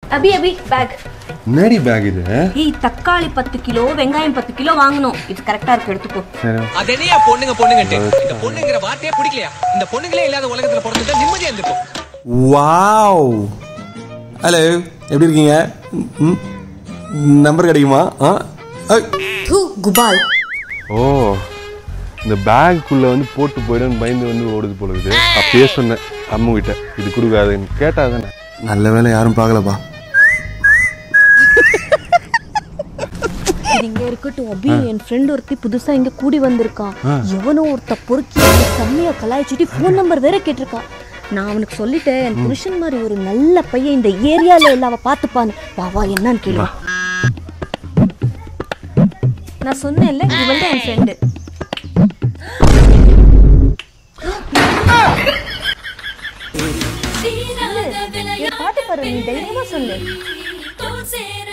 அபி அபி back என்னடி back இது ஏய் தக்காளி பத்து கிலோ வெங்காயம் பத்து கிலோ வாங்கணும் இது கரெக்டா இருக்கு எடுத்துக்கோ சரி அது என்னையா பொண்ணுங்க பொண்ணுங்கன்ட்டு இந்த பொண்ணுங்கிற வார்த்தையே பிடிக்கலையா இந்த பொண்ணுங்களே இல்லாத உலகத்துல பிறந்துட்டா நிம்மதியா இருந்திருக்கும் வாவ் ஹலோ எப்படி இருக்கீங்க ம் நம்பர் கிடைக்குமா ஆ ஐ, தூ குபால் ஓ இந்த பேக்குள்ள வந்து போட்டு போயிடும் பயந்து வந்து ஓடுது போல இருக்குது அப்பயே சொன்னேன் அம்மா கிட்ட இது கொடுக்காதுன்னு கேட்டா தானே நல்ல வேலை யாரும் பார்க்கலப்பா இது இங்க இருக்கட்டும் அபி என் ஃப்ரெண்ட் ஒருத்தி புதுசா இங்க கூடி வந்திருக்கான் எவனோ ஒருத்த பொறுக்கி அவனை செம்மையா கலாய்ச்சிட்டு ஃபோன் நம்பர் வேற கேட்டிருக்கான் நான் அவனுக்கு சொல்லிட்டேன் என் புருஷன் மாதிரி ஒரு நல்ல பையன் இந்த ஏரியால எல்லாம் அவ பாத்துப்பான்னு வா வா என்னன்னு கேளு நான் சொன்னேன்ல இவள் தான் என் ஃப்ரெண்டு பாட்டு பாரு நீ தைரியமா சொல்லு